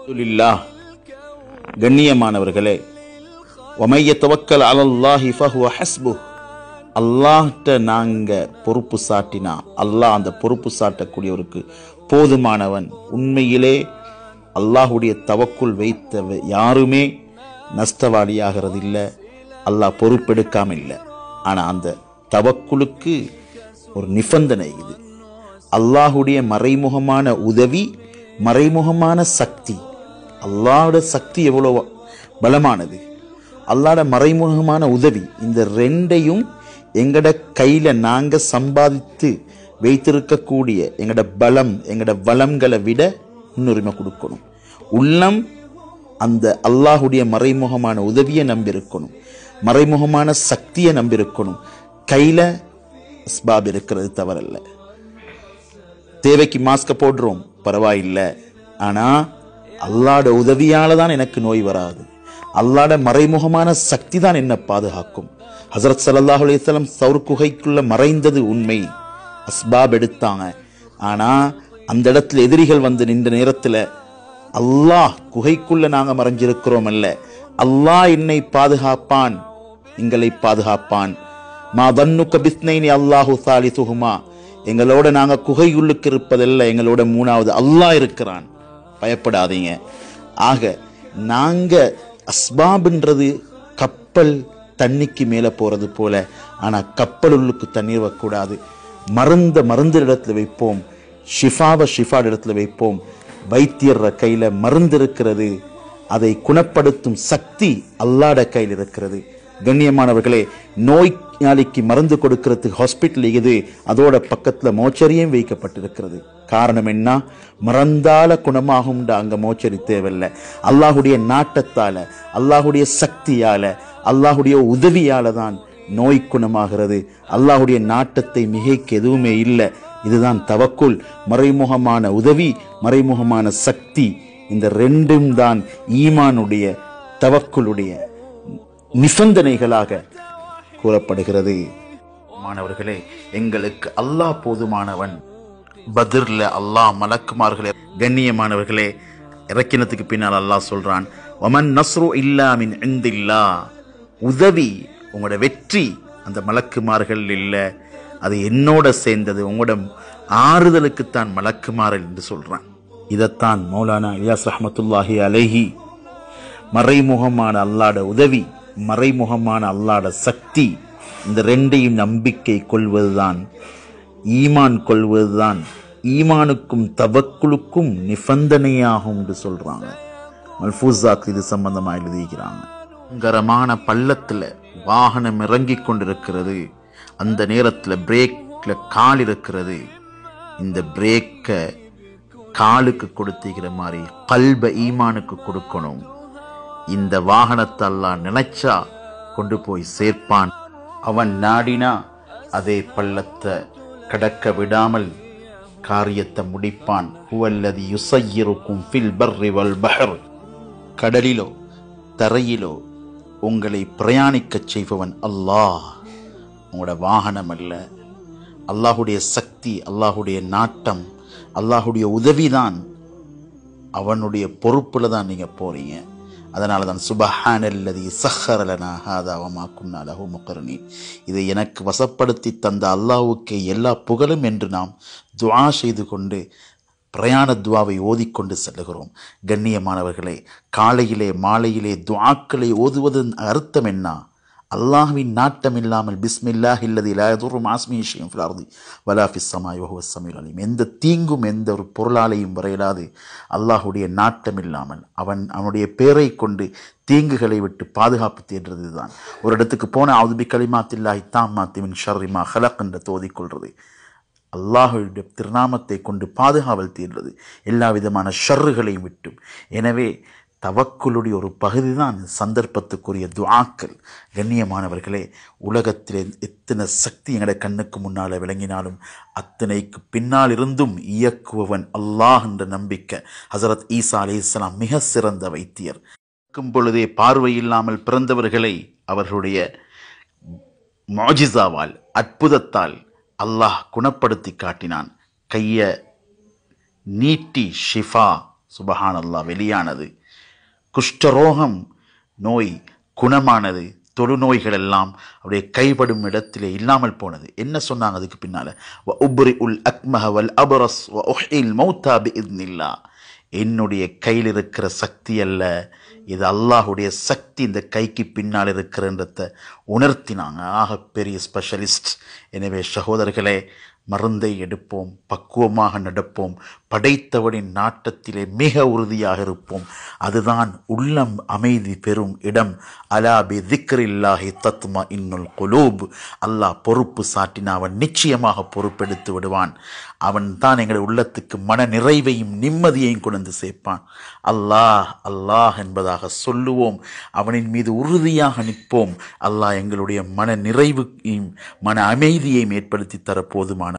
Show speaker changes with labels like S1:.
S1: அல்ஹம்துலில்லாஹ் கண்ணியமானவர்களே ஒமைய தவக்கல் அலல்லாஹி ஃபஹுவ ஹஸ்பு அல்லாஹ்ட்ட நாங்க பொறுப்பு சாட்டினா அல்லாஹ் அந்த பொறுப்பு சாட்டக்கூடியவருக்கு போதுமானவன் உண்மையிலே அல்லாஹுடைய தவக்குள் வைத்த யாருமே நஷ்டவாளியாகிறது இல்லை அல்லாஹ் பொறுப்பெடுக்காம இல்லை ஆனால் அந்த தவக்குலுக்கு ஒரு நிபந்தனை இது அல்லாஹுடைய மறைமுகமான உதவி மறைமுகமான சக்தி அல்லாஹோட சக்தி எவ்வளோ பலமானது அல்லாஹோட மறைமுகமான உதவி இந்த ரெண்டையும் எங்கட கையில் நாங்கள் சம்பாதித்து வைத்திருக்கக்கூடிய எங்கட பலம் எங்கட வளங்களை விட முன்னுரிமை கொடுக்கணும் உள்ளம் அந்த அல்லாஹுடைய மறைமுகமான உதவியை நம்பியிருக்கணும் மறைமுகமான சக்தியை நம்பியிருக்கணும் கையில் அஸ்பாப் இருக்கிறது தவறல்ல தேவைக்கு மாஸ்க போடுறோம் பரவாயில்லை ஆனால் அல்லாட உதவியால தான் எனக்கு நோய் வராது அல்லாட மறைமுகமான சக்தி தான் என்ன பாதுகாக்கும் ஹசரத் சல்லாஹ் அலையம் சவுர் குகைக்குள்ள மறைந்தது உண்மை அஸ்பாப் எடுத்தாங்க ஆனா அந்த இடத்துல எதிரிகள் வந்து நின்ற நேரத்தில் அல்லாஹ் குகைக்குள்ள நாங்க மறைஞ்சிருக்கிறோம் அல்ல அல்லாஹ் என்னை பாதுகாப்பான் எங்களை பாதுகாப்பான் மா தன்னுக்க பிஸ்னைனி அல்லாஹு சாலிசுகுமா எங்களோட நாங்க குகையுள்ளுக்கு இருப்பதல்ல எங்களோட மூணாவது அல்லாஹ் இருக்கிறான் பயப்படாதீங்க ஆக நாங்க அஸ்பாப்ன்றது கப்பல் தண்ணிக்கு மேலே போறது போல ஆனா கப்பல் உள்ளுக்கு தண்ணீர் வரக்கூடாது மருந்த மருந்து இடத்துல வைப்போம் ஷிஃபாவை ஷிஃபாட் இடத்துல வைப்போம் வைத்தியர் கையில மருந்து இருக்கிறது அதை குணப்படுத்தும் சக்தி அல்லாட கையில் இருக்கிறது கண்ணியமானவர்களே நோயாளிக்கு மருந்து கொடுக்கறதுக்கு ஹாஸ்பிட்டல் இது அதோட பக்கத்துல மோச்சரியும் வைக்கப்பட்டிருக்கிறது காரணம் என்ன மறந்தால குணமாகும்ட அங்க மோச்சரி தேவையில்லை அல்லாஹுடைய நாட்டத்தால அல்லாஹுடைய சக்தியால அல்லாஹுடைய உதவியால தான் நோய் குணமாகிறது அல்லாஹுடைய நாட்டத்தை மிகைக்கு எதுவுமே இல்லை இதுதான் தவக்குள் மறைமுகமான உதவி மறைமுகமான சக்தி இந்த ரெண்டும் தான் ஈமானுடைய தவக்குளுடைய நிபந்தனைகளாக கூறப்படுகிறது மாணவர்களே எங்களுக்கு அல்லாஹ் போதுமானவன் பத்ர்ல அல்லாஹ் மலக்குமார்களே கண்ணியமானவர்களே இறக்கினத்துக்கு பின்னால் அல்லாஹ் சொல்றான் ஒமன் நஸ்ரு இல்லா மின் இந்தில்லா உதவி உங்களோட வெற்றி அந்த மலக்குமார்கள் இல்லை அது என்னோட சேர்ந்தது உங்களோட ஆறுதலுக்குத்தான் மலக்குமாறல் என்று சொல்றான் இதைத்தான் மௌலானா இலியாஸ் ரஹமத்துல்லாஹி அலைஹி மறைமுகமான அல்லாட உதவி மறைமுகமான அல்லாட சக்தி இந்த ரெண்டையும் நம்பிக்கை கொள்வதுதான் ஈமான் கொள்வதுதான் ஈமானுக்கும் தவக்குலுக்கும் நிபந்தனையாகும் என்று சொல்றாங்க மல்பூசாக்கு இது சம்பந்தமா எழுதிக்கிறாங்க பயங்கரமான பள்ளத்துல வாகனம் இறங்கி கொண்டிருக்கிறது அந்த நேரத்தில் பிரேக்ல கால் இருக்கிறது இந்த பிரேக்கை காலுக்கு கொடுத்திக்கிற மாதிரி கல்ப ஈமானுக்கு கொடுக்கணும் இந்த வாகனத்தை எல்லாம் நினைச்சா கொண்டு போய் சேர்ப்பான் அவன் நாடினா அதே பள்ளத்தை கடக்க விடாமல் காரியத்தை முடிப்பான் ஹுவல்லதி யுசையிருக்கும் ஃபில் பர்ரி வல் பஹர் கடலிலோ தரையிலோ உங்களை பிரயாணிக்கச் செய்பவன் அல்லாஹ் உங்களோட வாகனம் அல்ல அல்லாஹுடைய சக்தி அல்லாஹுடைய நாட்டம் அல்லாஹுடைய உதவிதான் அவனுடைய பொறுப்புல தான் நீங்க போறீங்க அதனால தான் சுபஹானல்லதி சஹரலனா ஹாதாவமா குன்னா லஹு முகர்னி இதை எனக்கு வசப்படுத்தி தந்த அல்லாஹுக்கே எல்லா புகழும் என்று நாம் துஆ செய்து கொண்டு பிரயாண துவாவை ஓதிக்கொண்டு செல்லுகிறோம் கண்ணியமானவர்களே காலையிலே மாலையிலே துஆக்களை ஓதுவதன் அர்த்தம் என்ன அல்லாஹ்வின் நாட்டம் இல்லாமல் பிஸ்மில்லாஹ் இல்லதி லாயதுரும் ஆஸ்மி விஷயம் ஃபிலார்தி வலாஃபிஸ் சமாய் வஹுவ சமீர் அலீம் எந்த தீங்கும் எந்த ஒரு பொருளாலையும் வரையிடாது அல்லாஹுடைய நாட்டம் இல்லாமல் அவன் அவனுடைய பேரை கொண்டு தீங்குகளை விட்டு பாதுகாப்பு தேடுறது தான் ஒரு இடத்துக்கு போன அவுதுபி கலிமாத்தில்லாஹி தாமாத்திமின் ஷர்ரிமா ஹலக் என்ற தோதிக்கொள்றது அல்லாஹுடைய திருநாமத்தை கொண்டு பாதுகாவல் தீர்றது எல்லா விதமான ஷர்றுகளையும் விட்டும் எனவே தவக்குளுடைய ஒரு பகுதி தான் சந்தர்ப்பத்துக்குரிய துஆக்கள் கண்ணியமானவர்களே உலகத்திலே எத்தனை சக்தி எங்களுடைய கண்ணுக்கு முன்னால் விளங்கினாலும் அத்தனைக்கு பின்னால் இருந்தும் இயக்குபவன் அல்லாஹ் என்ற நம்பிக்கை ஹசரத் ஈசா அலி இஸ்லாம் மிக சிறந்த வைத்தியர் இருக்கும் பொழுதே பார்வை இல்லாமல் பிறந்தவர்களை அவர்களுடைய மாஜிசாவால் அற்புதத்தால் அல்லாஹ் குணப்படுத்தி காட்டினான் கையை நீட்டி ஷிஃபா சுபஹான் அல்லாஹ் வெளியானது குஷ்டரோகம் நோய் குணமானது தொழுநோய்கள் எல்லாம் அப்படியே கைப்படும் இடத்திலே இல்லாமல் போனது என்ன சொன்னாங்க அதுக்கு பின்னால வ உப்ரி உல் அக்மஹ வல் அபரஸ் வ உஹ்இல் மௌத்தா பிஇத்னில்லா என்னுடைய கையில் இருக்கிற சக்தி அல்ல இது அல்லாஹுடைய சக்தி இந்த கைக்கு பின்னால் இருக்கிறன்றத உணர்த்தினாங்க ஆக பெரிய ஸ்பெஷலிஸ்ட் எனவே சகோதரர்களே மருந்தை எடுப்போம் பக்குவமாக நடப்போம் படைத்தவனின் நாட்டத்திலே மிக உறுதியாக இருப்போம் அதுதான் உள்ளம் அமைதி பெறும் இடம் அலாபி திக்ரில்லாஹி தத்மா இன்னுல் குலூப் அல்லாஹ் பொறுப்பு சாட்டின அவன் நிச்சயமாக பொறுப்பெடுத்து விடுவான் அவன் தான் எங்களுடைய உள்ளத்துக்கு மன நிறைவையும் நிம்மதியையும் கொண்டு வந்து சேர்ப்பான் அல்லாஹ் அல்லாஹ் என்பதாக சொல்லுவோம் அவனின் மீது உறுதியாக நிற்போம் அல்லாஹ் எங்களுடைய மன நிறைவையும் மன அமைதியையும் ஏற்படுத்தி தர போதுமான